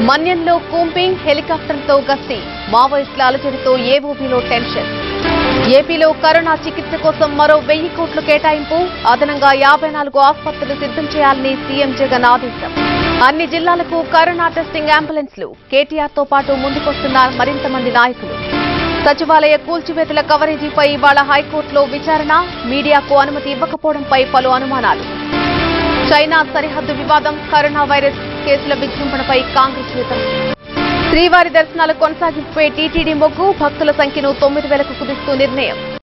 మన్యంలో కూంపింగ్ హెలికాప్టర్తో గస్తీ మావోయిస్టుల అలజడితో ఏవోబీలో టెన్షన్ ఏపీలో కరోనా చికిత్స కోసం మరో వెయ్యి కోట్లు కేటాయింపు అదనంగా యాభై నాలుగు ఆసుపత్రులు సిద్ధం చేయాలని సీఎం జగన్ ఆదేశం అన్ని జిల్లాలకు కరోనా టెస్టింగ్ అంబులెన్స్లు కేటీఆర్ తో పాటు ముందుకొస్తున్న మరింత మంది నాయకులు సచివాలయ కూల్చివేతల కవరేజీపై ఇవాళ హైకోర్టులో విచారణ మీడియాకు అనుమతి ఇవ్వకపోవడంపై పలు అనుమానాలు చైనా సరిహద్దు వివాదం కరోనా వైరస్ కేసుల విజృంభణపై కాంగ్రెస్ నేతలు శ్రీవారి దర్శనాల కొనసాగింపుపై టీటీడీ మొగ్గు భక్తుల సంఖ్యను తొమ్మిది వేలకు కుదిస్తూ నిర్ణయం